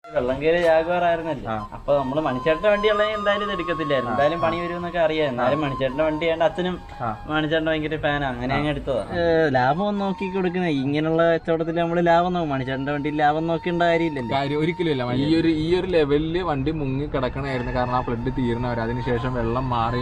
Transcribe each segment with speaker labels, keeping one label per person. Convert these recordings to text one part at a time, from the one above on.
Speaker 1: വെള്ളം കയറി ജാഗ്വാർ ആയിരുന്നല്ലേ
Speaker 2: ആ.
Speaker 1: അപ്പൊ നമ്മള് മണിച്ചേട്ടന്റെ വണ്ടി ഉള്ളത് എന്തായാലും ഇത് എടുക്കത്തില്ലായിരുന്നു എന്തായാലും പണി വരും എന്നൊക്കെ അറിയാം എന്നാലും മണിച്ചേട്ടന്റെ വണ്ടി ആയതുകൊണ്ട് അച്ഛനും
Speaker 2: ആ.
Speaker 1: മണിച്ചേട്ടൻ ഭയങ്കര ഫാനാ അങ്ങനെ അങ്ങ് എടുത്തതാ ലാഭം ഒന്നും നോക്കി കൊടുക്കുന്ന ഇങ്ങനെയുള്ള കച്ചവടത്തിൽ നമ്മള് ലാഭം നോക്കും മണിച്ചേട്ടന്റെ വണ്ടിയിൽ ലാഭം നോക്കേണ്ട കാര്യമില്ലല്ലോ
Speaker 2: കാര്യം ഒരിക്കലും ഇല്ല ഈ ഒരു ഈ ഒരു ലെവലില് വണ്ടി മുങ്ങി കിടക്കണായിരുന്നു കാരണം ആ ഫ്ലഡ് തീർന്നവർ അതിനുശേഷം വെള്ളം മാറി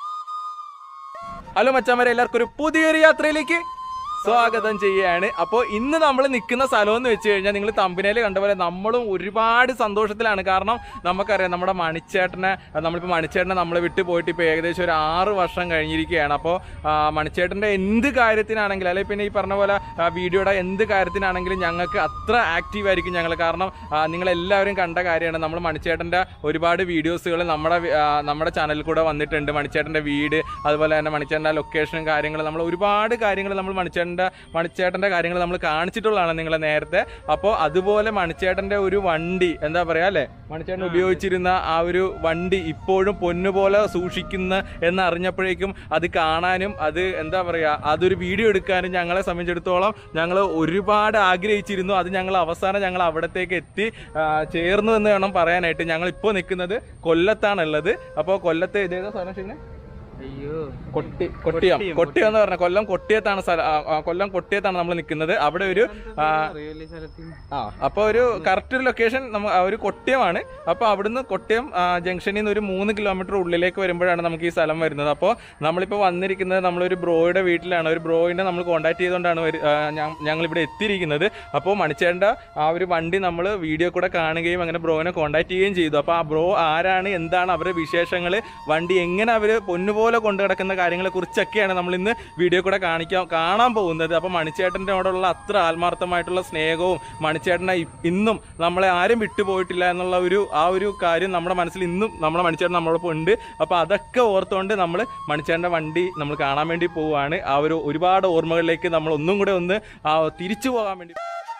Speaker 2: ഹലോ മച്ചാമാരെ എല്ലാവർക്കും ഒരു പുതിയൊരു യാത്രയിലേക്ക് സ്വാഗതം ചെയ്യാണ് അപ്പോൾ ഇന്ന് നമ്മൾ നിൽക്കുന്ന സ്ഥലം എന്ന് വെച്ച് കഴിഞ്ഞാൽ നിങ്ങൾ തമ്പിനയിൽ കണ്ട പോലെ നമ്മളും ഒരുപാട് സന്തോഷത്തിലാണ് കാരണം നമുക്കറിയാം നമ്മുടെ മണിച്ചേട്ടനെ നമ്മളിപ്പോൾ മണിച്ചേട്ടനെ നമ്മളെ വിട്ട് പോയിട്ട് ഇപ്പോൾ ഏകദേശം ഒരു ആറ് വർഷം കഴിഞ്ഞിരിക്കുകയാണ് അപ്പോൾ മണിച്ചേട്ടൻ്റെ എന്ത് കാര്യത്തിനാണെങ്കിലും അല്ലെങ്കിൽ പിന്നെ ഈ പറഞ്ഞ പോലെ ആ, വീഡിയോയുടെ എന്ത് കാര്യത്തിനാണെങ്കിലും ഞങ്ങൾക്ക് അത്ര ആക്റ്റീവ് ആയിരിക്കും ഞങ്ങൾ കാരണം ആ, നിങ്ങളെല്ലാവരും കണ്ട കാര്യമാണ് നമ്മൾ മണിച്ചേട്ടൻ്റെ ഒരുപാട് വീഡിയോസുകൾ നമ്മുടെ വി- ആ, നമ്മുടെ ചാനലിൽ കൂടെ വന്നിട്ടുണ്ട് മണിച്ചേട്ടൻ്റെ വീട് അതുപോലെ തന്നെ മണിച്ചേട്ടൻ്റെ ലൊക്കേഷനും കാര്യങ്ങൾ നമ്മൾ ഒരുപാട് കാര്യങ്ങൾ നമ്മൾ മണിച്ചേട്ടൻ്റെ മണിച്ചേട്ടൻ്റെ കാര്യങ്ങൾ നമ്മൾ കാണിച്ചിട്ടുള്ളതാണ് നിങ്ങളെ നേരത്തെ അപ്പോൾ അതുപോലെ മണിച്ചേട്ടൻ്റെ ഒരു വണ്ടി എന്താ പറയുക അല്ലേ മണിച്ചേട്ടൻ ഉപയോഗിച്ചിരുന്ന ആ ഒരു വണ്ടി ഇപ്പോഴും പൊന്നുപോലെ സൂക്ഷിക്കുന്ന എന്ന് അറിഞ്ഞപ്പോഴേക്കും അത് കാണാനും അത് എന്താ പറയുക അതൊരു വീഡിയോ എടുക്കാനും ഞങ്ങളെ സംബന്ധിച്ചിടത്തോളം ഞങ്ങൾ ഒരുപാട് ആഗ്രഹിച്ചിരുന്നു അത് ഞങ്ങൾ അവസാനം ഞങ്ങൾ അവിടത്തേക്ക് എത്തി ആ, ചേർന്നു എന്ന് വേണം പറയാനായിട്ട് ഞങ്ങൾ ഇപ്പോൾ നിൽക്കുന്നത് കൊല്ലത്താണുള്ളത് അപ്പോൾ കൊല്ലത്ത് ഇതേതാ സ്ഥലം ശരിനെ
Speaker 1: അയ്യോ
Speaker 2: കൊട്ടി കൊട്ടിയം കൊട്ടിയം എന്ന് പറഞ്ഞ കൊല്ലം കൊട്ടിയത്താണ് സ്ഥലം ആ, ആ, കൊല്ലം കൊട്ടിയത്താണ് നമ്മൾ നിൽക്കുന്നത് അവിടെ ഒരു ആ, ആ അപ്പൊ ഒരു കറക്റ്റ് ഒരു ലൊക്കേഷൻ നമ്മ ആ, ഒരു കൊട്ടിയമാണ് അപ്പൊ അവിടുന്ന് കൊട്ടിയം ആ, ജംഗ്ഷനിൽ നിന്ന് ഒരു മൂന്ന് കിലോമീറ്റർ ഉള്ളിലേക്ക് വരുമ്പോഴാണ് നമുക്ക് ഈ സ്ഥലം വരുന്നത് അപ്പോൾ നമ്മളിപ്പോൾ വന്നിരിക്കുന്നത് നമ്മളൊരു ബ്രോയുടെ വീട്ടിലാണ് ഒരു ബ്രോയിനെ നമ്മൾ കോൺടാക്ട് ചെയ്തുകൊണ്ടാണ് വരു- ആ, ഞ- ഞങ്ങൾ ഇവിടെ എത്തിയിരിക്കുന്നത് അപ്പോൾ മണിച്ചേണ്ട ആ ഒരു വണ്ടി നമ്മൾ വീഡിയോ കൂടെ കാണുകയും അങ്ങനെ ബ്രോയിനെ കോൺടാക്ട് ചെയ്യുകയും ചെയ്തു അപ്പോൾ ആ ബ്രോ ആരാണ് എന്താണ് അവരുടെ വിശേഷങ്ങൾ വണ്ടി എങ്ങനെ അവർ പൊന്നുപോലെ കൊണ്ടു കിടക്കുന്ന കാര്യങ്ങളെ കുറിച്ചൊക്കെയാണ് നമ്മൾ ഇന്ന് വീഡിയോ കൂടെ കാണിക്കാൻ കാണാൻ പോകുന്നത് അപ്പോൾ മണിച്ചേട്ടൻ്റെയോടുള്ള അത്ര ആത്മാർത്ഥമായിട്ടുള്ള സ്നേഹവും മണിച്ചേട്ടനെ ഇ- ഇന്നും നമ്മളെ ആരും വിട്ടുപോയിട്ടില്ല എന്നുള്ള ഒരു ആ ഒരു കാര്യം നമ്മുടെ മനസ്സിൽ ഇന്നും നമ്മുടെ മണിച്ചേട്ടൻ നമ്മളോടൊപ്പം ഉണ്ട് അപ്പോൾ അതൊക്കെ ഓർത്തുകൊണ്ട് നമ്മൾ മണിച്ചേട്ടൻ്റെ വണ്ടി നമ്മൾ കാണാൻ വേണ്ടി പോവുകയാണ് ആ ഒരു ഒരുപാട് ഓർമ്മകളിലേക്ക് നമ്മൾ ഒന്നും കൂടെ ഒന്ന് ആ തിരിച്ചു പോകാൻ വേണ്ടി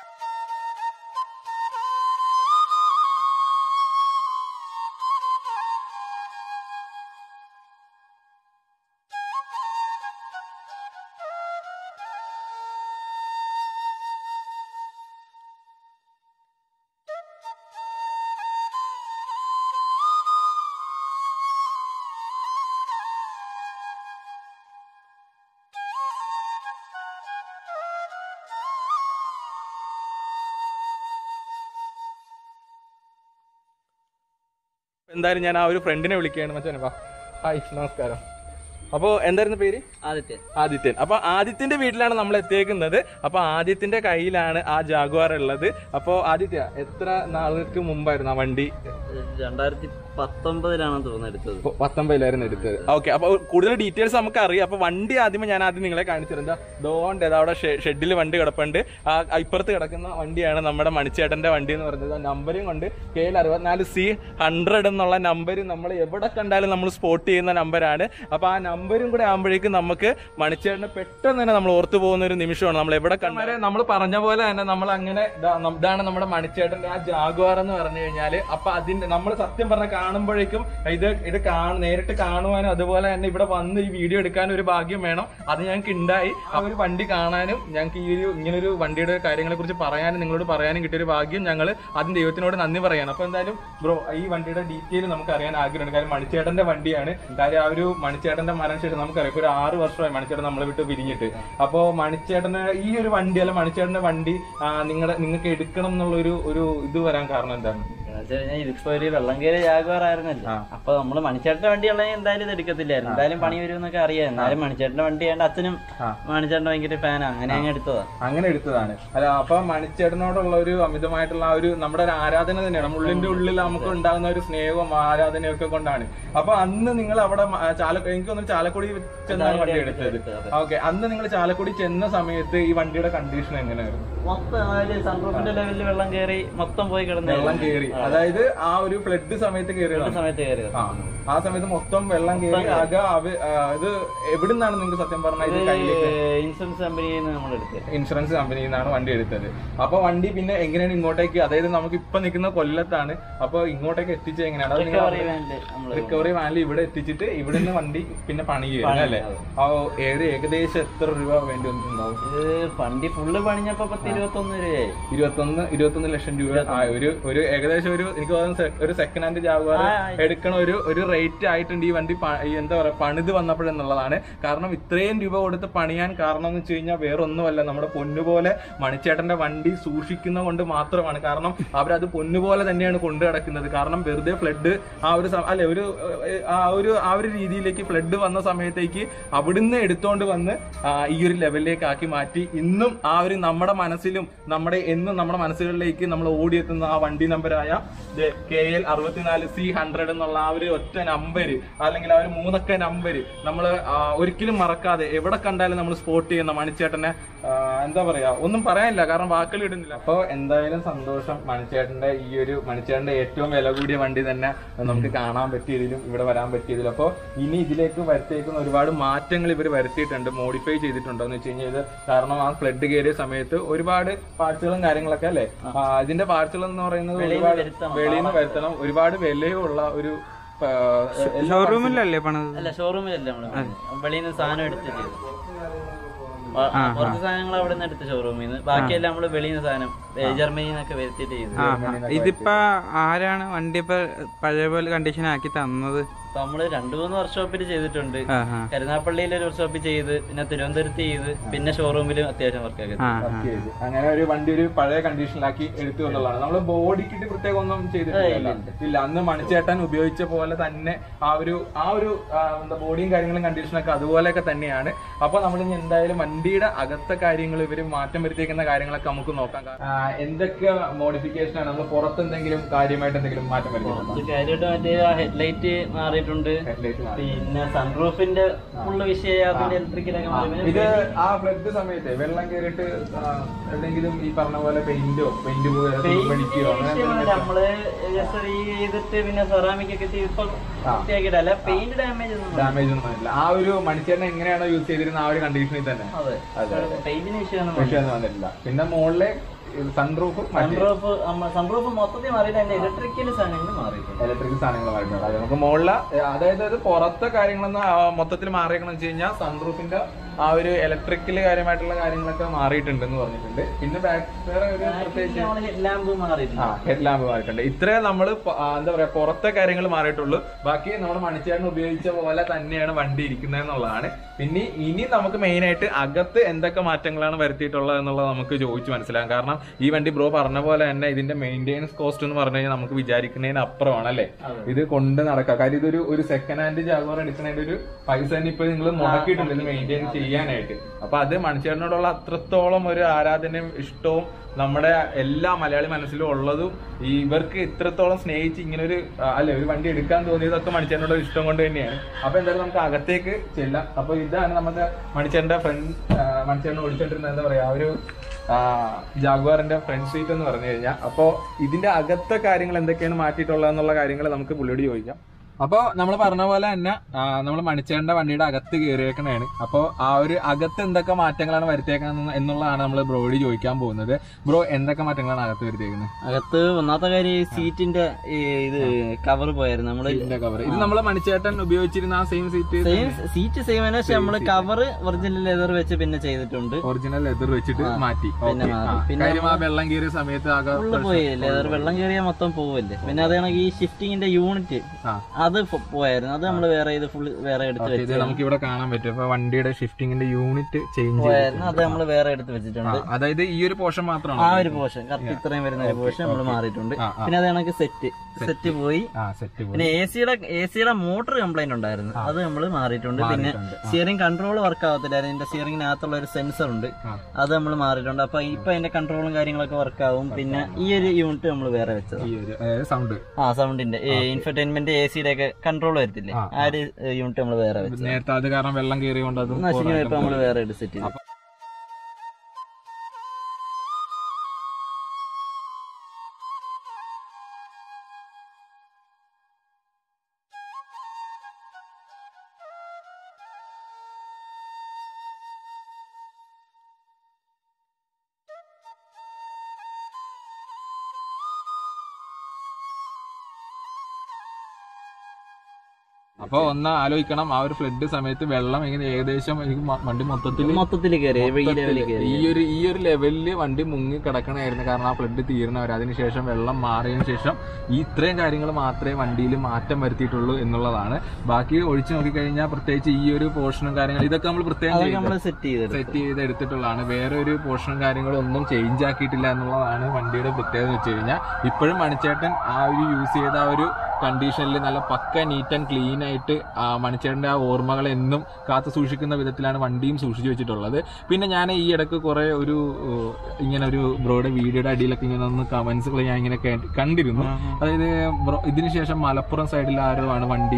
Speaker 2: എന്തായാലും ഞാൻ ആ ഒരു ഫ്രണ്ടിനെ വിളിക്കുകയാണ് മച്ചാനെ വാ ഹായ് നമസ്കാരം അപ്പോൾ എന്തായിരുന്നു പേര്
Speaker 1: ആദ്യത്തെ
Speaker 2: ആദിത്യൻ അപ്പൊ ആദിത്യന്റെ വീട്ടിലാണ് നമ്മൾ എത്തിയേക്കുന്നത് അപ്പൊ ആദിത്യന്റെ കയ്യിലാണ് ആ ജാഗ്വാർ ഉള്ളത് അപ്പൊ ആദിത്യ എത്ര നാളുകൾക്ക് മുമ്പായിരുന്നു ആ വണ്ടി
Speaker 1: രണ്ടായിരത്തി പത്തൊമ്പതിലാണ് തോന്നുന്നു എടുത്തത്
Speaker 2: ഇപ്പൊ പത്തൊമ്പതിലായിരുന്നു എടുത്തത് ഓക്കെ അപ്പൊ കൂടുതൽ ഡീറ്റെയിൽസ് നമുക്ക് അറിയാം അപ്പൊ വണ്ടി ആദ്യമേ ഞാൻ ആദ്യം നിങ്ങളെ കാണിച്ചിരുന്നത് ദോണ്ട് അവിടെ ഷെഡിൽ വണ്ടി കിടപ്പുണ്ട് ആ ആ ഇപ്പുറത്ത് കിടക്കുന്ന വണ്ടിയാണ് നമ്മുടെ മണിച്ചേട്ടന്റെ വണ്ടി എന്ന് പറയുന്നത് ആ നമ്പരും കൊണ്ട് കെ എൽ അറുപത്തിനാല് സി ഹൺഡ്രഡ് എന്നുള്ള നമ്പർ നമ്മൾ എവിടെ കണ്ടാലും നമ്മൾ സ്പോട്ട് ചെയ്യുന്ന നമ്പറാണ് അപ്പൊ ആ നമ്പരും കൂടെ ആകുമ്പോഴേക്കും നമുക്ക് മണിച്ചേട്ടനെ പെട്ടെന്ന് തന്നെ നമ്മൾ ഓർത്തു പോകുന്ന ഒരു നിമിഷമാണ് നമ്മൾ എവിടെ കണ്ടാലും നമ്മൾ പറഞ്ഞ പോലെ തന്നെ നമ്മൾ അങ്ങനെ ദാ നം- ഇതാണ് നമ്മുടെ മണിച്ചേട്ടന്റെ ആ ജാഗ്വാർ എന്ന് പറഞ്ഞു കഴിഞ്ഞാല് അപ്പൊ അതിന്റെ നമ്മൾ സത്യം പറഞ്ഞ കാണുമ്പോഴേക്കും ഇത് ഇത് കാണ നേരിട്ട് കാണുവാനും അതുപോലെ തന്നെ ഇവിടെ വന്ന് ഈ വീഡിയോ എടുക്കാനും ഒരു ഭാഗ്യം വേണം അത് ഞങ്ങൾക്ക് ഉണ്ടായി ആ ഒരു വണ്ടി കാണാനും ഞങ്ങൾക്ക് ഈ ഒരു ഇങ്ങനെ ഒരു വണ്ടിയുടെ കാര്യങ്ങളെ കുറിച്ച് പറയാനും നിങ്ങളോട് പറയാനും കിട്ടിയ ഒരു ഭാഗ്യം ഞങ്ങൾ ആദ്യം ദൈവത്തിനോട് നന്ദി പറയാണ് അപ്പൊ എന്തായാലും ബ്രോ ഈ വണ്ടിയുടെ ഡീറ്റെയിൽ നമുക്ക് അറിയാൻ ആഗ്രഹമുണ്ട് കാര്യം മണിച്ചേട്ടന്റെ വണ്ടിയാണ് കാര്യം ആ ഒരു മണിച്ചേട്ടന്റെ മരണശേഷം നമുക്കറിയാം ഇപ്പൊ ഒരു ആറ് വർഷമായി മണിച്ചേട്ടൻ നമ്മളെ വിട്ട് പിരിഞ്ഞിട്ട് അപ്പോ മണിച്ചേട്ടന് ഈ ഒരു വണ്ടി അല്ല മണിച്ചേട്ടന്റെ വണ്ടി നിങ്ങളുടെ നിങ്ങൾക്ക് എടുക്കണം എന്നുള്ള ഒരു ഒരു ഇത് വരാൻ കാരണം എന്താണ്
Speaker 1: എന്നുവെച്ചുകഴിഞ്ഞാൽ ഇതിപ്പോ ഒരു വെള്ളം കയറി ജാഗ്വാർ ആയിരുന്നല്ലേ അപ്പൊ നമ്മള് മണിച്ചേട്ടന്റെ വണ്ടി ഉള്ളത് എന്തായാലും ഇത് എടുക്കത്തില്ലായിരുന്നു എന്തായാലും പണി വരും എന്നൊക്കെ അറിയാം എന്നാലും മണിച്ചേട്ടന്റെ വണ്ടി ആയതുകൊണ്ട് അച്ഛനും
Speaker 2: ആ.
Speaker 1: മണിച്ചേട്ടൻ ഭയങ്കര ഫാനാ അങ്ങനെ അങ്ങ് എടുത്തതാ
Speaker 2: അങ്ങനെ എടുത്തതാണ് അല്ല അപ്പൊ മണിച്ചേട്ടനോടുള്ള ഒരു അമിതമായിട്ടുള്ള ആ ഒരു നമ്മുടെ ഒരു ആരാധന തന്നെയാണ് നമ്മുടെ ഉള്ളിന്റെ ഉള്ളിൽ നമുക്ക് ഉണ്ടാകുന്ന ഒരു സ്നേഹവും ആരാധനയും ഒക്കെ കൊണ്ടാണ് അപ്പൊ അന്ന് നിങ്ങൾ അവിടെ മ- ചാല എനിക്ക് തോന്നുന്നു ചാലക്കുടി ചെന്നാണ് വണ്ടി എടുത്തത് ഓക്കെ അന്ന് നിങ്ങൾ ചാലക്കുടി ചെന്ന സമയത്ത് ഈ വണ്ടിയുടെ കണ്ടീഷൻ എങ്ങനെയായിരുന്നു
Speaker 1: മൊത്തം അതായത് സൺറൂഫിന്റെ ലെവലിൽ വെള്ളം കയറി മൊത്തം പോയി കിടന്നു
Speaker 2: വെള്ളം കയറി അതായത് ആ ഒരു ഫ്ലഡ് സമയത്ത് കയറിയതാണ്
Speaker 1: സമയത്ത് കയറിയത്
Speaker 2: ആ ആ സമയത്ത് മൊത്തം വെള്ളം കയറി ആകെ അവ- ആ, ഇത് എവിടുന്നാണ് നിങ്ങൾക്ക് സത്യം പറഞ്ഞാൽ ഇത് കയ്യിലേക്ക്
Speaker 1: ഇൻഷുറൻസ് കമ്പനിയിൽ നിന്ന് നമ്മൾ എടുത്തത്
Speaker 2: ഇൻഷുറൻസ് കമ്പനിയിൽ നിന്നാണ് വണ്ടി എടുത്തത് അപ്പൊ വണ്ടി പിന്നെ എങ്ങനെയാണ് ഇങ്ങോട്ടേക്ക് അതായത് നമുക്ക് ഇപ്പൊ നിൽക്കുന്ന കൊല്ലത്താണ് അപ്പൊ ഇങ്ങോട്ടേക്ക് എത്തിച്ചത് എങ്ങനെയാണ് അത് നിങ്ങൾ
Speaker 1: റിക്കവറി വാനില് നമ്മള്
Speaker 2: റിക്കവറി വാനിൽ ഇവിടെ എത്തിച്ചിട്ട് ഇവിടുന്ന് വണ്ടി പിന്നെ പണി ചെയ്യുന്നത് അല്ലേ ആ ഏത് ഏകദേശം എത്ര രൂപ വേണ്ടി വന്നിട്ടുണ്ടാവും
Speaker 1: ഇത് വണ്ടി ഫുള്ള് പണിഞ്ഞപ്പോ പത്ത് ഇരുപത്തൊന്ന് രൂപയായി
Speaker 2: ഇരുപത്തൊന്ന് ഇരുപത്തൊന്ന് ലക്ഷം രൂപ ആ, ഒരു ഒരു ഏകദേശം ഒരു എനിക്ക് തോന്നുന്നു സെ- ഒരു സെക്കൻഡ് ഹാൻഡ് ജാഗ്വാർ
Speaker 1: ആ,
Speaker 2: എടുക്കണ ഒരു ഒരു റേറ്റ് ആയിട്ടുണ്ട് ഈ വണ്ടി പ- ഈ എന്താ പറയാ പണിത് വന്നപ്പോഴെന്നുള്ളതാണ് കാരണം ഇത്രയും രൂപ കൊടുത്ത് പണിയാൻ കാരണം എന്ന് വെച്ച് കഴിഞ്ഞാൽ വേറെ ഒന്നുമല്ല നമ്മുടെ പൊന്നുപോലെ മണിച്ചേട്ടന്റെ വണ്ടി സൂക്ഷിക്കുന്ന കൊണ്ട് മാത്രമാണ് കാരണം അവരത് പൊന്നുപോലെ തന്നെയാണ് കൊണ്ടു നടക്കുന്നത് കാരണം വെറുതെ ഫ്ലഡ് ആ ഒരു സ- അല്ലെ ഒരു ഏഹ്, ആ ഒരു ആ ഒരു രീതിയിലേക്ക് ഫ്ലഡ് വന്ന സമയത്തേക്ക് അവിടുന്ന് എടുത്തോണ്ട് വന്ന് ആ, ഈ ഒരു ലെവലിലേക്ക് ആക്കി മാറ്റി ഇന്നും ആ ഒരു നമ്മുടെ മനസ്സിലും നമ്മുടെ എന്നും നമ്മുടെ മനസ്സുകളിലേക്ക് നമ്മൾ ഓടിയെത്തുന്ന ആ വണ്ടി നമ്പറായ കെ എൽ അറുപത്തിനാല് സി ഹൺഡ്രഡ് എന്നുള്ള ആ ഒരു ഒറ്റ നമ്പർ അല്ലെങ്കിൽ ആ ഒരു മൂന്നക്ക നമ്പർ നമ്മൾ ഒരിക്കലും മറക്കാതെ എവിടെ കണ്ടാലും നമ്മൾ സ്പോട്ട് ചെയ്യുന്ന മണിച്ചേട്ടനെ ആ, എന്താ പറയാ ഒന്നും പറയാനില്ല കാരണം വാക്കുകൾ ഇടുന്നില്ല അപ്പോൾ എന്തായാലും സന്തോഷം മണിച്ചേട്ടന്റെ ഈ ഒരു മണിച്ചേട്ടന്റെ ഏറ്റവും വില കൂടിയ വണ്ടി തന്നെ നമുക്ക് കാണാൻ പറ്റിയതിലും ഇവിടെ വരാൻ പറ്റിയതിലും അപ്പോൾ ഇനി ഇതിലേക്ക് വരുത്തിയേക്കുന്ന ഒരുപാട് മാറ്റങ്ങൾ ഇവർ വരുത്തിയിട്ടുണ്ട് മോഡിഫൈ ചെയ്തിട്ടുണ്ടോ എന്ന് വെച്ച് കഴിഞ്ഞാൽ ഇത് കാരണം ആ ഫ്ലഡ് കയറിയ സമയത്ത് ഒരുപാട് പാർട്സുകളും കാര്യങ്ങളൊക്കെ അല്ലേ ആ, ഇതിന്റെ പാർട്സുകൾ എന്ന് പറയുന്നത്
Speaker 1: വെളിയിൽ
Speaker 2: ഒരുപാട്
Speaker 1: വരുത്തണം.
Speaker 2: വെളിയിൽ നിന്ന് വരുത്തണം ഒരുപാട് വിലയുള്ള ഒരു ആ, എല്ലാ
Speaker 3: ഷോറൂമിലല്ലേ പണിത്
Speaker 1: അല്ല ഷോറൂമിലല്ല നമ്മള് വെളിയിൽ നിന്ന് സാധനം എടുത്ത് ചെയ്തു വ- കുറച്ച് സാധനങ്ങൾ അവിടെ നിന്ന് എടുത്ത് ഷോറൂമിൽ നിന്ന് ബാക്കിയെല്ലാം നമ്മള് വെളിയിൽ നിന്ന് സാധനം ഏ, ജർമ്മനിയിൽ നിന്നൊക്കെ വരുത്തിയിട്ട് ചെയ്തു
Speaker 3: ആ ഇതിപ്പോ ആരാണ് വണ്ടി ഇപ്പൊ പഴയ പോലെ കണ്ടീഷൻ ആക്കി തന്നത്
Speaker 1: അപ്പൊ നമ്മള് രണ്ടു മൂന്ന് വർക്ക്ഷോപ്പിൽ ചെയ്തിട്ടുണ്ട്
Speaker 3: ആ ആ
Speaker 1: കരുനാപ്പള്ളിയിൽ ഒരു വർക്ക്ഷോപ്പിൽ ചെയ്ത് പിന്നെ തിരുവനന്തപുരത്ത് ചെയ്ത് പിന്നെ ഷോറൂമിലും അത്യാവശ്യം വർക്കൊക്കെ
Speaker 3: ആ
Speaker 2: വർക്ക് ചെയ്ത്. അങ്ങനെ ഒരു വണ്ടി ഒരു പഴയ കണ്ടീഷനിലാക്കി എടുത്തു എന്നുള്ളതാണ് നമ്മള് ബോഡിക്കിട്ട് പ്രത്യേകം ഒന്നും ചെയ്തിട്ടില്ല ഇല്ല അന്ന് മണിച്ചേട്ടൻ ഉപയോഗിച്ച പോലെ തന്നെ ആ ഒരു ആ ഒരു ആ, എന്താ ബോഡിയും കാര്യങ്ങളും കണ്ടീഷനൊക്കെ അതുപോലെയൊക്കെ തന്നെയാണ് അപ്പൊ നമ്മൾ ഇനി എന്തായാലും വണ്ടിയുടെ അകത്തെ കാര്യങ്ങൾ ഇവര് മാറ്റം വരുത്തിയേക്കുന്ന കാര്യങ്ങളൊക്കെ നമുക്ക് നോക്കാം ആ, എന്തൊക്കെ മോഡിഫിക്കേഷൻ ആണ് നമ്മൾ പുറത്ത് എന്തെങ്കിലും കാര്യമായിട്ട് എന്തെങ്കിലും മാറ്റം വരുത്തിയിട്ടുണ്ടോ
Speaker 1: ഇത് കാര്യമായിട്ട് മറ്റേ ആ ഹെഡ്ലൈറ്റ് മാറിയിട്ടുണ്ട്
Speaker 2: Headlight മാറി.
Speaker 1: പിന്നെ സൺറൂഫിന്റെ ഫുള്ള് വിഷയം അതിന്റെ ഇലക്ട്രിക്കലൊക്കെ മാറി പിന്നെ
Speaker 2: ഇത് ആ ഫ്ലഡ് സമയത്ത് വെള്ളം കയറിയിട്ട് ആ, എവിടെയെങ്കിലും ഈ പറഞ്ഞ പോലെ പെയിന്റോ പെയിന്റ് പഠിക്കുകയോ അങ്ങനെ
Speaker 1: വിഷയമാണ് നമ്മള് ജസ്റ്റ് ഈ ചെയ്തിട്ട് പിന്നെ സെറാമിക് ഒക്കെ ചെയ്ത് ഇപ്പൊ വൃത്തിയാക്കിയിട്ട് അല്ല പെയിന്റ് ഡാമേജ് ഒന്നും
Speaker 2: ഡാമേജ് ഒന്നും ഇല്ല ആ ഒരു മണിച്ചേട്ടൻ എങ്ങനെയാണോ യൂസ് ചെയ്തിരുന്ന ആ ഒരു കണ്ടീഷനിൽ തന്നെ
Speaker 1: അതെ
Speaker 2: അതെ
Speaker 1: പെയിന്റിന് വിഷയമൊന്നും
Speaker 2: വിഷയമൊന്നും വന്നിട്ടില്ല പിന്നെ മുകളിലെ സൺറൂഫ്
Speaker 1: സൺറൂഫ് സൺറൂഫ് മൊത്തത്തിൽ മാറിയിട്ട് അതിന്റെ ഇലക്ട്രിക്കൽ സാധനങ്ങൾ മാറിയിട്ടുണ്ട്
Speaker 2: ഇലക്ട്രിക് സാധനങ്ങൾ മാറിയിട്ടുണ്ട് അത് നമുക്ക് മുകളിലെ അതായത് അത് പുറത്തെ കാര്യങ്ങളൊന്നും ആ മൊത്തത്തിൽ മാറിയേക്കണം വെച്ച് കഴിഞ്ഞാൽ സൺറൂഫിന്റെ ആ ഒരു ഇലക്ട്രിക്കൽ കാര്യമായിട്ടുള്ള കാര്യങ്ങളൊക്കെ മാറിയിട്ടുണ്ടെന്ന് പറഞ്ഞിട്ടുണ്ട് പിന്നെ ബാക്ക് വേറെ ഒരു പ്രത്യേകിച്ച്
Speaker 1: നമ്മള് ഹെഡ് ലാമ്പ് മാറിയിട്ടുണ്ട്
Speaker 2: ആ ഹെഡ് ലാമ്പ് മാറിയിട്ടുണ്ട് ഇത്രേ നമ്മൾ എന്താ പറയാ പുറത്തെ കാര്യങ്ങൾ മാറിയിട്ടുള്ളൂ ബാക്കി നമ്മുടെ മണിച്ചേട്ടൻ ഉപയോഗിച്ച പോലെ തന്നെയാണ് വണ്ടി ഇരിക്കുന്നത് എന്നുള്ളതാണ് പിന്നെ ഇനി നമുക്ക് മെയിൻ ആയിട്ട് അകത്ത് എന്തൊക്കെ മാറ്റങ്ങളാണ് വരുത്തിയിട്ടുള്ളത് എന്നുള്ളത് നമുക്ക് ചോദിച്ചു മനസ്സിലാക്കാം കാരണം ഈ വണ്ടി ബ്രോ പറഞ്ഞ പോലെ തന്നെ ഇതിന്റെ മെയിൻ്റെനൻസ് കോസ്റ്റ് എന്ന് പറഞ്ഞു കഴിഞ്ഞാൽ നമുക്ക് വിചാരിക്കുന്നതിന് അപ്പുറമാണ് അല്ലേ ഇത് കൊണ്ട് നടക്കാം കാര്യം ഇതൊരു ഒരു സെക്കൻഡ് ഹാൻഡ് ജാഗോർ എടുക്കുന്നതിന്റെ ഒരു പൈസ തന്നെ ഇപ്പൊ നിങ്ങൾ മുടക്കിയിട്ടുണ്ട് ഇത് മെയിൻറ്റെയിൻ ചെയ്യാനായിട്ട് അപ്പൊ അത് മണിച്ചേട്ടനോടുള്ള അത്രത്തോളം ഒരു ആരാധനയും ഇഷ്ടവും നമ്മുടെ എല്ലാ മലയാളി മനസ്സിലും ഉള്ളതും ഈ ഇവർക്ക് ഇത്രത്തോളം സ്നേഹിച്ച് ഇങ്ങനെ ഒരു ആ, അല്ലെ ഒരു വണ്ടി എടുക്കാൻ തോന്നിയതൊക്കെ മണിച്ചേട്ടനോട് ഇഷ്ടം കൊണ്ട് തന്നെയാണ് അപ്പൊ എന്തായാലും നമുക്ക് അകത്തേക്ക് ചെല്ലാം അപ്പൊ ഇതാണ് നമ്മുടെ മണിച്ചേട്ടന്റെ ഫ്രണ്ട് മണിച്ചേട്ടൻ ഓടിച്ചോണ്ടിരുന്ന എന്താ പറയാ ആ ഒരു ജാഗ്വാറിന്റെ ഫ്രണ്ട് സീറ്റ് എന്ന് പറഞ്ഞു കഴിഞ്ഞാൽ അപ്പോ ഇതിന്റെ അകത്തെ കാര്യങ്ങൾ എന്തൊക്കെയാണ് മാറ്റിയിട്ടുള്ളത് എന്നുള്ള കാര്യങ്ങൾ നമുക്ക് പുള്ളിയോട് ചോദിക്കാം അപ്പൊ നമ്മൾ പറഞ്ഞ പോലെ തന്നെ നമ്മൾ മണിച്ചേണ്ട വണ്ടിയുടെ അകത്ത് കയറിയേക്കണേണ് അപ്പൊ ആ ഒരു അകത്ത് എന്തൊക്കെ മാറ്റങ്ങളാണ് വരുത്തിയേക്കുന്നത് എന്നുള്ളതാണ് നമ്മൾ ബ്രോയോട് ചോദിക്കാൻ പോകുന്നത് ബ്രോ എന്തൊക്കെ മാറ്റങ്ങളാണ് അകത്ത് വരുത്തിയേക്കുന്നത്
Speaker 1: അകത്ത് ഒന്നാമത്തെ കാര്യം ഈ സീറ്റിന്റെ ഈ ഇത് കവർ പോയായിരുന്നു നമ്മള്
Speaker 2: ഇതിന്റെ കവർ ഇത് നമ്മൾ മണിച്ചേട്ടൻ ഉപയോഗിച്ചിരുന്ന ആ same seat
Speaker 1: same seat same ആണ് പക്ഷെ നമ്മള് കവർ ഒറിജിനൽ ലെതർ വെച്ച് പിന്നെ ചെയ്തിട്ടുണ്ട്
Speaker 2: ഒറിജിനൽ ലെതർ വെച്ചിട്ട് മാറ്റി
Speaker 1: പിന്നെ
Speaker 2: Okay.
Speaker 1: മാറി.
Speaker 2: ആ,
Speaker 1: പിന്നെ
Speaker 2: കാര്യം ആ വെള്ളം കയറിയ സമയത്ത് ആകെ
Speaker 1: ഫുള്ള് പോയി ലെതർ വെള്ളം കയറിയാൽ മൊത്തം പോവല്ലേ പിന്നെ അത് കണക്ക് ഈ ഷിഫ്റ്റിങ്ങിന്റെ യൂണിറ്റ്
Speaker 2: ആ.
Speaker 1: അത് ഫു- പോയായിരുന്നു അത് നമ്മൾ വേറെ ഇത് ഫുള്ള് വേറെ എടുത്ത്
Speaker 2: ഇത്
Speaker 1: വെച്ച്
Speaker 2: നമുക്ക് ഇവിടെ കാണാൻ പറ്റും ഇപ്പൊ വണ്ടിയുടെ ഷിഫ്റ്റിംഗിന്റെ യൂണിറ്റ് ചേഞ്ച്
Speaker 1: പോയായിരുന്നു അത് നമ്മൾ വേറെ എടുത്ത് വെച്ചിട്ടുണ്ട്
Speaker 2: അതായത് ഈ ഒരു പോർഷൻ മാത്രമാണ്
Speaker 1: ആ ഒരു പോർഷൻ കറക്റ്റ് ഇത്രയും വരുന്ന ഒരു പോർഷൻ നമ്മൾ മാറിയിട്ടുണ്ട്
Speaker 2: ആ,
Speaker 1: പിന്നെ അത് കണക്ക് സെറ്റ് സെറ്റ് പോയി
Speaker 2: ആ സെറ്റ്
Speaker 1: പിന്നെ എ സിയുടെ എ സിയുടെ മോട്ടർ കംപ്ലൈന്റ് ഉണ്ടായിരുന്നു അത് നമ്മൾ മാറിയിട്ടുണ്ട് പിന്നെ സ്റ്റിയറിംഗ് കൺട്രോൾ വർക്ക് ആവത്തില്ലായിരുന്നു ഇതിന്റെ സ്റ്റിയറിംഗിനകത്തുള്ള ഒരു സെൻസർ ഉണ്ട്
Speaker 2: ആ.
Speaker 1: അത് നമ്മൾ മാറിയിട്ടുണ്ട് അപ്പൊ ഇപ്പൊ അതിന്റെ കൺട്രോളും കാര്യങ്ങളൊക്കെ വർക്ക് ആവും പിന്നെ ഈ ഒരു യൂണിറ്റ് നമ്മൾ വേറെ വെച്ചത്
Speaker 2: ഈ ഒരു അതായത് സൗണ്ട്
Speaker 1: ആ സൗണ്ടിന്റെ ഇൻഫർടൈൻമെന്റ് എ സിയുടെ ഒക്കെ കൺട്രോൾ വരത്തില്ലേ ആ ഒരു യൂണിറ്റ് നമ്മൾ വേറെ വെച്ചത്
Speaker 2: നേരത്തെ അത് കാരണം വെള്ളം കയറിയോണ്ട് അത്
Speaker 1: നശിഞ്ഞു ഇപ്പൊ നമ്മൾ വേറെ എടുത്ത് സെറ്റ് ചെയ്തു
Speaker 2: അപ്പൊ ഒന്ന് ആലോചിക്കണം ആ ഒരു ഫ്ലഡ് സമയത്ത് വെള്ളം ഇങ്ങനെ ഏകദേശം എനിക്ക് മ- വണ്ടി മൊത്തത്തിൽ
Speaker 1: മൊത്തത്തിൽ കയറി ഈ ലെവലിൽ കയറി
Speaker 2: ഈ ഒരു ഈ ഒരു ലെവലില് വണ്ടി മുങ്ങി കിടക്കണമായിരുന്നു കാരണം ആ ഫ്ലഡ് തീർന്നവർ അതിനുശേഷം വെള്ളം മാറിയതിനു ശേഷം ഈ ഇത്രയും കാര്യങ്ങൾ മാത്രമേ വണ്ടിയിൽ മാറ്റം വരുത്തിയിട്ടുള്ളൂ എന്നുള്ളതാണ് ബാക്കി ഒഴിച്ചു നോക്കിക്കഴിഞ്ഞാൽ പ്രത്യേകിച്ച് ഈ ഒരു പോർഷനും കാര്യങ്ങളും ഇതൊക്കെ നമ്മൾ പ്രത്യേകം
Speaker 1: അതൊക്കെ
Speaker 2: ചെയ്ത്
Speaker 1: നമ്മൾ സെറ്റ് ചെയ്തെടുത്തു
Speaker 2: സെറ്റ് ചെയ്ത് എടുത്തിട്ടുള്ളതാണ് വേറെ ഒരു പോർഷനും കാര്യങ്ങളും ഒന്നും ചേഞ്ച് ആക്കിയിട്ടില്ല എന്നുള്ളതാണ് വണ്ടിയുടെ പ്രത്യേകത എന്ന് വെച്ച് കഴിഞ്ഞാൽ ഇപ്പോഴും മണിച്ചേട്ടൻ ആ ഒരു യൂസ് ചെയ്ത ആ ഒരു കണ്ടീഷനിൽ നല്ല പക്ക നീറ്റ് ആൻഡ് ക്ലീൻ ആയിട്ട് ആ മണിച്ചേട്ടൻ്റെ ആ ഓർമ്മകൾ എന്നും കാത്തു സൂക്ഷിക്കുന്ന വിധത്തിലാണ് വണ്ടിയും സൂക്ഷിച്ചു വെച്ചിട്ടുള്ളത് പിന്നെ ഞാൻ ഈ ഇടക്ക് കുറെ ഒരു ഏഹ്, ഇങ്ങനെ ഒരു ബ്രോയുടെ വീഡിയോയുടെ അടിയിലൊക്കെ ഇങ്ങനെ ഒന്ന് കമന്റ്സുകൾ ഞാൻ ഇങ്ങനെ കേ- കണ്ടിരുന്നു അതായത് ബ്രോ ഇതിന് ശേഷം മലപ്പുറം സൈഡിൽ ആരോ ആണ് വണ്ടി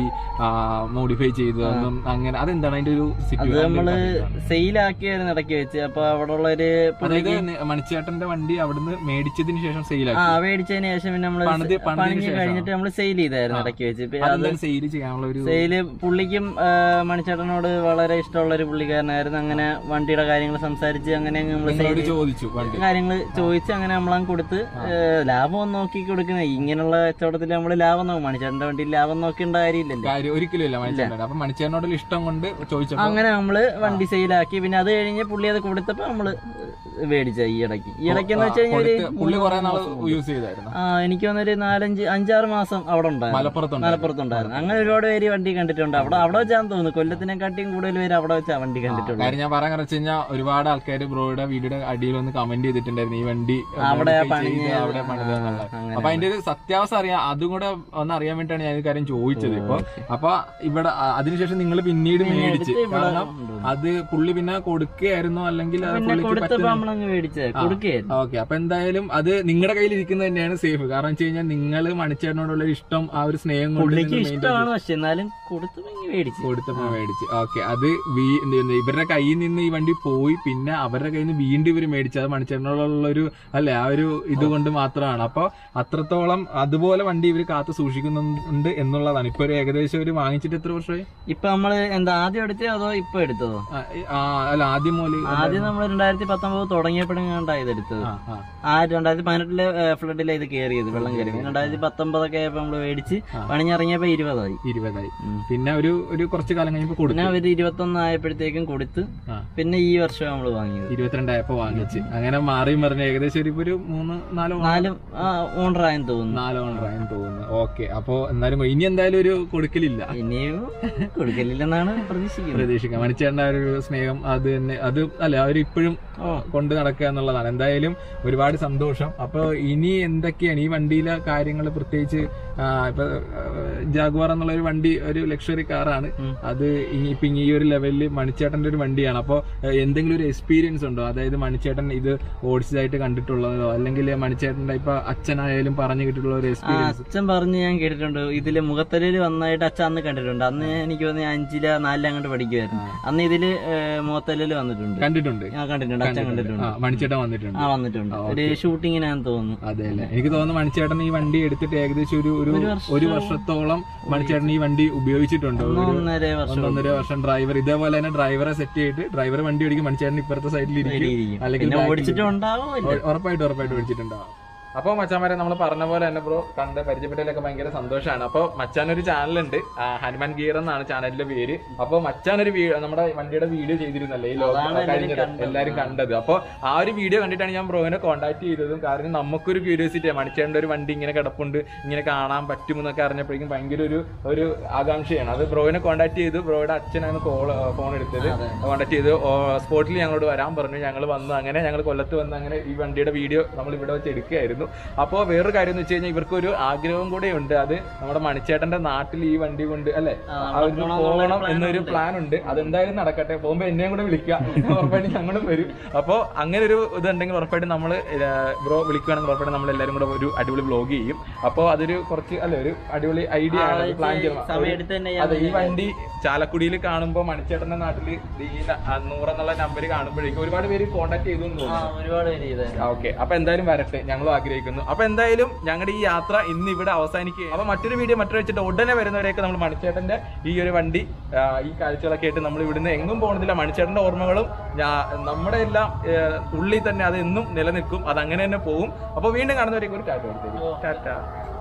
Speaker 2: മോഡിഫൈ ചെയ്തതെന്നും അങ്ങനെ അതെന്താണ് അതിന്റെ ഒരു
Speaker 1: അത്
Speaker 2: സിറ്റുവേഷൻ
Speaker 1: നമ്മള് സെയിലാക്കിയായിരുന്നു ഇടയ്ക്ക് വെച്ച് അപ്പൊ അവിടെ ഉള്ളൊരു
Speaker 2: അതായത് നി- മണിച്ചേട്ടന്റെ വണ്ടി അവിടുന്ന് മേടിച്ചതിന് ശേഷം
Speaker 1: ആ
Speaker 2: സെയിലാക്കി
Speaker 1: മേടിച്ചതിന് ശേഷം പിന്നെ നമ്മള്
Speaker 2: പണിത് പണിതിന്
Speaker 1: പണിഞ്ഞ്
Speaker 2: ശേഷം
Speaker 1: കഴിഞ്ഞിട്ട് നമ്മൾ സെയിൽ ചെയ്തായിരുന്നു ഇടയ്ക്ക് വെച്ച് ഇപ്പൊ അത്
Speaker 2: അതെന്തായാലും സെയിൽ ചെയ്യാനുള്ള ഒരു
Speaker 1: സെയില് പുള്ളിക്കും ആ, മണിച്ചേട്ടനോട് വളരെ ഇഷ്ടമുള്ള ഒരു പുള്ളിക്കാരനായിരുന്നു അങ്ങനെ വണ്ടിയുടെ കാര്യങ്ങൾ സംസാരിച്ച് അങ്ങനെ നമ്മൾ
Speaker 2: നിങ്ങളോട്
Speaker 1: സെയിൽ
Speaker 2: ചോദിച്ചു വണ്ടി
Speaker 1: കാര്യങ്ങൾ ചോദിച്ച് അങ്ങനെ നമ്മളങ്ങ് കൊടുത്ത് ഏ, ലാഭം ഒന്നും നോക്കി കൊടുക്കുന്നത് ഇങ്ങനെയുള്ള കച്ചവടത്തിൽ നമ്മൾ ലാഭം നോക്കും മണിച്ചേട്ടന്റെ വണ്ടിയിൽ ലാഭം നോക്കേണ്ട കാര്യമില്ലല്ലോ
Speaker 2: കാര്യം ഒരിക്കലും ഇല്ല മണിച്ചേട്ടൻ അപ്പൊ മണിച്ചേട്ടനോടുള്ള ഇഷ്ടം കൊണ്ട് ചോദിച്ചപ്പോ
Speaker 1: അങ്ങനെ നമ്മള് വണ്ടി സെയിലാക്കി പിന്നെ അത് കഴിഞ്ഞ് പുള്ളി അത് കൊടുത്തപ്പോ നമ്മള് മേടിച്ച ഈ ഇടയ്ക്ക് ഈ ഇടയ്ക്ക് എന്ന് വെച്ച് കഴിഞ്ഞാൽ ഒരു
Speaker 2: കൊടുത്ത് പുള്ളി കുറെ നാള് യൂസ് ചെയ്തായിരുന്നു
Speaker 1: ആ എനിക്ക് തോന്നുന്നൊരു നാലഞ്ച് അഞ്ചാറ് മാസം അവിടെ ഉണ്ടായിരുന്നു
Speaker 2: മലപ്പുറത്തുണ്ട്
Speaker 1: മലപ്പുറത്തുണ്ടായിരുന്നു അങ്ങനെ ഒരുപാട് പേര് വണ്ടി കണ്ടിട്ടുണ്ട് അവിടെ അവിടെ വെച്ചാന്ന് തോന്നുന്നു കൊല്ലത്തിനെക്കാട്ടിയും കൂടുതൽ പേര് അവിടെ വെച്ചാ വണ്ടി കണ്ടിട്ടുള്ളത്
Speaker 2: കാര്യം ഞാൻ പറയാൻ വെച്ച് കഴിഞ്ഞാൽ ഒരുപാട് ആൾക്കാർ ബ്രോയുടെ വീഡിയോയുടെ അടിയിൽ ഒന്ന് കമന്റ് ചെയ്തിട്ടുണ്ടായിരുന്നു ഈ വണ്ടി
Speaker 1: അവിടെ
Speaker 2: modify
Speaker 1: പണിഞ്ഞ-
Speaker 2: ചെയ്ത് അവിടെ പണിതെന്നുള്ളത്
Speaker 1: അങ്ങനെ.
Speaker 2: അപ്പൊ അതിന്റെ ഒരു സത്യാവസ്ഥ അറിയാം അതും കൂടെ ഒന്ന് അറിയാൻ വേണ്ടിയാണ് ഞാൻ ഈ കാര്യം ചോദിച്ചത് ഇപ്പൊ അപ്പൊ ഇവിടെ ആ, അതിനുശേഷം നിങ്ങൾ പിന്നീട് മേടിച്ച്
Speaker 1: എടുത്ത് ഇവിടെ
Speaker 2: കാരണം
Speaker 1: കൊണ്ടുവന്നു.
Speaker 2: അത് പുള്ളി പിന്നെ കൊടുക്കുകയായിരുന്നോ അല്ലെങ്കിൽ അത്
Speaker 1: പിന്നെ
Speaker 2: പുള്ളിക്ക്
Speaker 1: കൊടുത്തപ്പോ
Speaker 2: പറ്റുന്ന
Speaker 1: നമ്മളങ്ങ് മേടിച്ചത് കൊടുക്കുകയായിരുന്നു
Speaker 2: ഓക്കെ അപ്പൊ എന്തായാലും അത് നിങ്ങളുടെ കയ്യിൽ ഇരിക്കുന്നത് തന്നെയാണ് സേഫ് കാരണം വെച്ച് കഴിഞ്ഞാൽ നിങ്ങൾ മണിച്ചേട്ടനോടുള്ള ഒരു ഇഷ്ടം ആ ഒരു സ്നേഹം കൊണ്ട്
Speaker 1: പുള്ളിക്ക്
Speaker 2: നിങ്ങൾ maintain
Speaker 1: ഇഷ്ടമാണ് പക്ഷെ എന്നാലും കൊടുത്തപ്പോ ഇങ്ങ് മേടിച്ചു
Speaker 2: കൊടുത്തപ്പോ മേടിച്ച് ഓക്കെ അത് വീ- എന്ത് ചെയ്യുന്നു, ഇവരുടെ കയ്യിൽ നിന്ന് ഈ വണ്ടി പോയി പിന്നെ അവരുടെ കയ്യിൽ നിന്ന് വീണ്ടും ഇവര് മേടിച്ചു അത് മണിച്ചേട്ടനോടുള്ള ഒരു അല്ലെ ആ ഒരു ഇത് കൊണ്ട് മാത്രമാണ് അപ്പൊ അത്രത്തോളം അതുപോലെ വണ്ടി ഇവര് കാത്തു സൂക്ഷിക്കുന്നുണ്ട് എന്നുള്ളതാണ് ഇപ്പൊ ഒരു ഏകദേശം ഒരു വാങ്ങിച്ചിട്ട് എത്ര വർഷമായി
Speaker 1: ഇപ്പൊ നമ്മള് എന്താ ആദ്യം എടുത്തോ അതോ ഇപ്പൊ എടുത്തതോ
Speaker 2: ആ, ഈ- ആ, അല്ല ആദ്യം മുതൽ
Speaker 1: ആദ്യം നമ്മൾ രണ്ടായിരത്തി പത്തൊമ്പത് തുടങ്ങിയപ്പോഴാണ് ഇത് എടുത്തത്
Speaker 2: ആ, ആ.
Speaker 1: ആ രണ്ടായിരത്തി പതിനെട്ടിലെ ഫ്ലഡിലെ ഇത് കയറിയത് വെള്ളം കയറി രണ്ടായിരത്തി പത്തൊമ്പതൊക്കെ ആയപ്പോ നമ്മള് മേടിച്ച് പണിഞ്ഞിറങ്ങിയപ്പോ ഇരുപതായി
Speaker 2: ഇരുപതായി
Speaker 1: ഉം.
Speaker 2: പിന്നെ ഒരു ഒരു കുറച്ച് കാലം കഴിഞ്ഞപ്പോ കൊടുത്തു
Speaker 1: പിന്നെ ഒരു ഇരുപത്തൊന്ന് ആയപ്പോഴത്തേക്കും കൊടുത്ത്
Speaker 2: ആ.
Speaker 1: പിന്നെ ഈ വർഷം നമ്മള് വാങ്ങിയത്
Speaker 2: ഇരുപത്തിരണ്ടായപ്പോ വാങ്ങിച്ച് അങ്ങനെ മാറിയും പറഞ്ഞ ഏകദേശം ഒരു- ഒരു മൂന്ന് നാലോ
Speaker 1: നാലും ഓണറായെന്ന് തോന്നുന്നു
Speaker 2: നാലോ ഓണറായെന്ന് തോന്നുന്നു ഓക്കെ അപ്പൊ എന്നാലും ഇനി എന്തായാലും ഒരു കൊടുക്കലില്ല
Speaker 1: ഇനിയും കൊടുക്കലില്ലെന്നാണ് പ്രതീക്ഷിക്കുന്നത്
Speaker 2: പ്രതീക്ഷിക്കാം മണിച്ചേട്ടൻ്റെ ആ ഒരു സ്നേഹം അത് തന്നെ അത് അല്ല അവർ ഇപ്പോഴും കൊണ്ട് നടക്കുക എന്നുള്ളതാണ് എന്തായാലും ഒരുപാട് സന്തോഷം അപ്പൊ ഇനി എന്തൊക്കെയാണ് ഈ വണ്ടിയിലെ കാര്യങ്ങൾ പ്രത്യേകിച്ച് ആ, ഇപ്പൊ ജാഗ്വാർ എന്നുള്ള ഒരു വണ്ടി ഒരു ലക്ഷറി കാറാണ് അത് ഇനി ഇപ്പൊ ഈ ഒരു ലെവലിൽ മണിച്ചേട്ടന്റെ ഒരു വണ്ടിയാണ് അപ്പോൾ എന്തെങ്കിലും ഒരു എക്സ്പീരിയൻസ് ഉണ്ടോ അതായത് മണിച്ചേട്ടൻ ഇത് ഓടിച്ചതായിട്ട് കണ്ടിട്ടുള്ളതോ അല്ലെങ്കിൽ മണിച്ചേട്ടന്റെ ഇപ്പൊ അച്ഛനായാലും പറഞ്ഞു കിട്ടിയിട്ടുള്ള ഒരു
Speaker 1: ആ
Speaker 2: എക്സ്പീരിയൻസ്
Speaker 1: അച്ഛൻ പറഞ്ഞ് ഞാൻ കേട്ടിട്ടുണ്ട് ഇതില് മുഖത്തലില് വന്നായിട്ട് അച്ഛൻ അന്ന് കണ്ടിട്ടുണ്ട് അന്ന് ഞാൻ എനിക്ക് തോന്നി അഞ്ചില നാലില അങ്ങോട്ട് പഠിക്കുമായിരുന്നു അന്ന് ഇതില് മുഖത്തലില് വന്നിട്ടുണ്ട്
Speaker 2: കണ്ടിട്ടുണ്ട്
Speaker 1: ഞാൻ കണ്ടിട്ടുണ്ട് അച്ഛൻ കണ്ടിട്ടുണ്ട്
Speaker 2: ആ മണിച്ചേട്ടൻ വന്നിട്ടുണ്ട്
Speaker 1: ആ വന്നിട്ടുണ്ട് ഒരു ഷൂട്ടിങ്ങിനാന്ന് തോന്നുന്നു
Speaker 2: അതെ അല്ലേ എനിക്ക് തോന്നുന്നു മണിച്ചേട്ടൻ ഈ വണ്ടി എടുത്തിട്ട് ഏകദേശം ഒരു ഒരു ഒരു വർഷത്തോളം മണിച്ചേട്ടൻ ഈ വണ്ടി ഉപയോഗിച്ചിട്ടുണ്ട് ഒരു
Speaker 1: ഒന്നര വർഷം
Speaker 2: ഒന്നൊന്നര വർഷം ഡ്രൈവർ ഇതേപോലെ തന്നെ ഡ്രൈവറെ സെറ്റ് ചെയ്തിട്ട് ഡ്രൈവർ വണ്ടി ഓടിക്കും മണിച്ചേട്ടൻ ഇപ്പുറത്തെ സൈഡിൽ ഇരിക്കും
Speaker 1: ഇരിക്കും.
Speaker 2: അല്ലെങ്കിൽ
Speaker 1: പിന്നെ
Speaker 2: back ൽ
Speaker 1: ഓടിച്ചിട്ടും ഉണ്ടാവും
Speaker 2: ഉ- ഉറപ്പായിട്ടും ഉറപ്പായിട്ടും ഓടിച്ചിട്ടുണ്ടാവും അപ്പോൾ മച്ചാമാരെ നമ്മൾ പറഞ്ഞ പോലെ തന്നെ ബ്രോ കണ്ട് പരിചയപ്പെട്ടതിലൊക്കെ ഭയങ്കര സന്തോഷമാണ് അപ്പോൾ മച്ചാൻ ഒരു ചാനലുണ്ട് ഹനുമാൻ ഗിയർ എന്നാണ് ചാനലിന്റെ പേര് അപ്പോൾ മച്ചാൻ ഒരു വീ- നമ്മുടെ വണ്ടിയുടെ വീഡിയോ ചെയ്തിരുന്നല്ലേ ഈ ലോക കഴിഞ്ഞത് എല്ലാവരും കണ്ടത് അപ്പോൾ ആ ഒരു വീഡിയോ കണ്ടിട്ടാണ് ഞാൻ ബ്രോവിനെ കോൺടാക്ട് ചെയ്തതും കാരണം നമുക്കൊരു ക്യൂരിയോസിറ്റി മണിച്ചേണ്ട ഒരു വണ്ടി ഇങ്ങനെ കിടപ്പുണ്ട് ഇങ്ങനെ കാണാൻ പറ്റുമെന്നൊക്കെ അറിഞ്ഞപ്പോഴേക്കും ഭയങ്കര ഒരു ഒരു ആകാംക്ഷയാണ് അത് ബ്രോവിനെ കോൺടാക്ട് ചെയ്തു ബ്രോയുടെ അച്ഛനാണ് കോൾ ഫോൺ എടുത്തത് കോൺടാക്ട് ചെയ്ത് സ്പോട്ടിൽ ഞങ്ങളോട് വരാൻ പറഞ്ഞു ഞങ്ങൾ വന്നു അങ്ങനെ ഞങ്ങൾ കൊല്ലത്ത് വന്ന് അങ്ങനെ ഈ വണ്ടിയുടെ വീഡിയോ നമ്മൾ ഇവിടെ വെച്ച് എടുക്കുകയായിരുന്നു അപ്പോൾ വേറൊരു കാര്യം എന്ന് വെച്ച് കഴിഞ്ഞാൽ ഇവർക്കൊരു ആഗ്രഹം കൂടെ ഉണ്ട് അത് നമ്മുടെ മണിച്ചേട്ടന്റെ നാട്ടിൽ ഈ വണ്ടി കൊണ്ട് അല്ലെ അവർക്ക് പോകണം എന്നൊരു പ്ലാൻ ഉണ്ട് അതെന്തായാലും നടക്കട്ടെ പോകുമ്പോ എന്നെയും കൂടെ വിളിക്കുക ഉറപ്പായിട്ടും ഞങ്ങളും വരും അപ്പോൾ അങ്ങനെ ഒരു ഇതുണ്ടെങ്കിൽ ഉറപ്പായിട്ടും നമ്മൾ ബ്രോ വിളിക്കുകയാണെങ്കിൽ ഉറപ്പായിട്ടും നമ്മൾ എല്ലാവരും കൂടെ ഒരു അടിപൊളി വ്ലോഗ് ചെയ്യും അപ്പോൾ അതൊരു കുറച്ച് അല്ലെ ഒരു അടിപൊളി ഐഡിയ ആണ് പ്ലാൻ ചെയ്യണം
Speaker 1: സമയമെടുത്ത് തന്നെ
Speaker 2: അതെ ഈ വണ്ടി ചാലക്കുടിയിൽ കാണുമ്പോൾ മണിച്ചേട്ടന്റെ നാട്ടിൽ ഈ ന- ആ നൂറ് എന്നുള്ള നമ്പർ കാണുമ്പോഴേക്കും ഒരുപാട് പേര് കോൺടാക്ട് ചെയ്തു എന്ന്
Speaker 1: ആ
Speaker 2: തോന്നുന്നു
Speaker 1: ഒരുപാട് പേര് ചെയ്തായിരുന്നു
Speaker 2: ഓക്കെ അപ്പൊ എന്തായാലും വരട്ടെ ഞങ്ങളും ആഗ്രഹിക്കുന്നു അപ്പൊ എന്തായാലും ഞങ്ങളുടെ ഈ യാത്ര ഇന്ന് ഇവിടെ അവസാനിക്കുക അപ്പൊ മറ്റൊരു വീഡിയോ മറ്റൊരു വെച്ചിട്ട് ഉടനെ വരുന്നവരെയൊക്കെ നമ്മൾ മണിച്ചേട്ടന്റെ ഈ ഒരു വണ്ടി ആ, ഈ കാഴ്ചകളൊക്കെ ആയിട്ട് നമ്മൾ ഇവിടുന്ന് എങ്ങും പോകുന്നില്ല മണിച്ചേട്ടന്റെ ഓർമ്മകളും ഞാ- നമ്മുടെ എല്ലാം ഏ, ഉള്ളിൽ തന്നെ അത് എന്നും നിലനിൽക്കും അത് അങ്ങനെ തന്നെ പോകും അപ്പൊ വീണ്ടും കാണുന്നവരേക്ക് ഒരു ടാറ്റ കൊടുത്തേക്ക് ടാറ്റ